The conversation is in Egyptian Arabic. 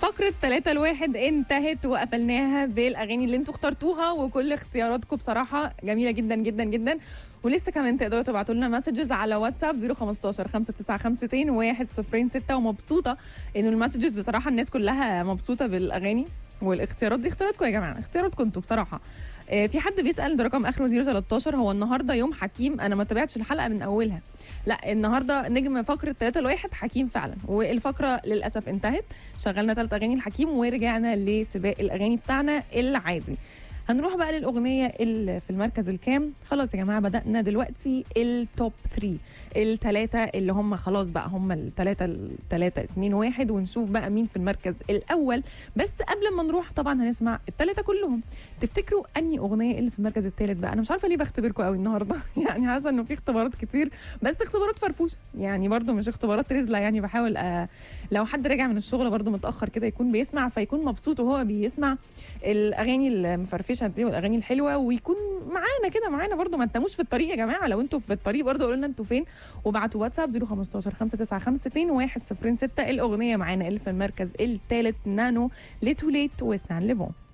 فقرة 3 الواحد انتهت وقفلناها بالاغاني اللي انتوا اخترتوها وكل اختياراتكم بصراحة جميلة جدا جدا جدا ولسه كمان تقدروا تبعتوا لنا مسجز على واتساب 015 595 106 ومبسوطة انه المسجز بصراحة الناس كلها مبسوطة بالاغاني والاختيارات دي اختياراتكم يا جماعة اختياراتكم انتوا بصراحة آه، في حد بيسأل ده رقم اخره 013 هو النهارده يوم حكيم انا ما تابعتش الحلقة من اولها لا النهارده نجم فقره 3 لواحد حكيم فعلا والفقره للاسف انتهت شغلنا ثلاث اغاني الحكيم ورجعنا لسباق الاغاني بتاعنا العادي هنروح بقى للاغنيه اللي في المركز الكام خلاص يا جماعه بدانا دلوقتي التوب 3 الثلاثه اللي هم خلاص بقى هم الثلاثه الثلاثه 2 1 ونشوف بقى مين في المركز الاول بس قبل ما نروح طبعا هنسمع الثلاثه كلهم تفتكروا انهي اغنيه اللي في المركز الثالث بقى انا مش عارفه ليه بختبركم قوي النهارده يعني حاسه انه في اختبارات كتير بس اختبارات فرفوشه يعني برضو مش اختبارات رزله يعني بحاول أ... لو حد راجع من الشغل برضو متاخر كده يكون بيسمع فيكون مبسوط وهو بيسمع الاغاني المفرفشه دي والاغاني الحلوه ويكون معانا كده معانا برضو ما تناموش في الطريق يا جماعه لو انتوا في الطريق برضو قولوا لنا انتوا فين وابعتوا واتساب 015 595 2106 الاغنيه معانا اللي في المركز الثالث نانو لتوليت وسان ليفون